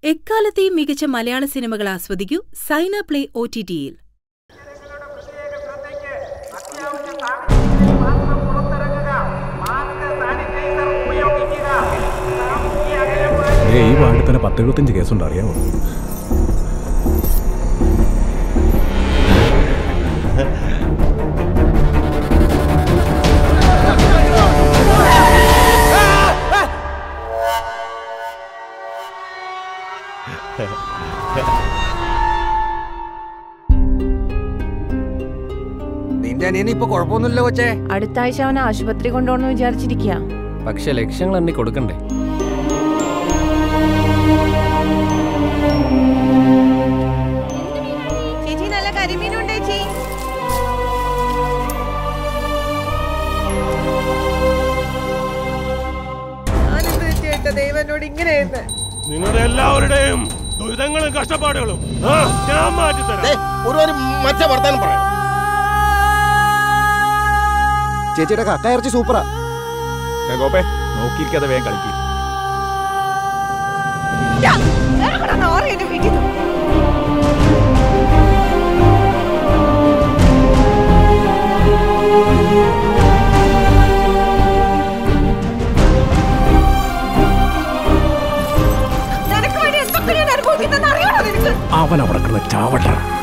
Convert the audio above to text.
എക്കാലത്തെയും മികച്ച മലയാള സിനിമകൾ ആസ്വദിക്കൂ സൈന പ്ലേ ഒ ടി ടിയിൽ ഏ ഈ വാർഡിൽ തന്നെ പത്തെഴുപത്തഞ്ച് കേസുണ്ട് അറിയാമോ നിന്റെ അനിയന് ഇപ്പൊ കുഴപ്പമൊന്നുമില്ല കൊച്ചേ അടുത്ത ആഴ്ച അവനെ ആശുപത്രി കൊണ്ടുപോകണമെന്ന് വിചാരിച്ചിരിക്കുക പക്ഷെ ലക്ഷ്യങ്ങൾ എണ്ണി കൊടുക്കണ്ടേ ചേച്ചി നല്ല കരിമീനുണ്ട് ചേച്ചി ദൈവനോട് ഇങ്ങനെ നിങ്ങളുടെ എല്ലാവരുടെയും ദുരിതങ്ങളും കഷ്ടപ്പാടുകളും ആ, ഞാൻ മാറ്റിത്തരാം ഒരു ഒരു മറ്റ വർത്താനം പറയാം ചേച്ചിയുടെ കക്ക ഇറച്ചി സൂപ്പറാ ഗോപേ നോക്കിയിരിക്കാതെ വേഗം കളിക്കും വീട്ടിൽ നിനക്ക് വേണ്ടി എന്തൊക്കെ ഞാൻ അനുഭവിക്കുന്നെന്ന് അറിയണോ നിനക്ക് അവൻ അവിടെ കിടന്ന് ചാവട്ടെ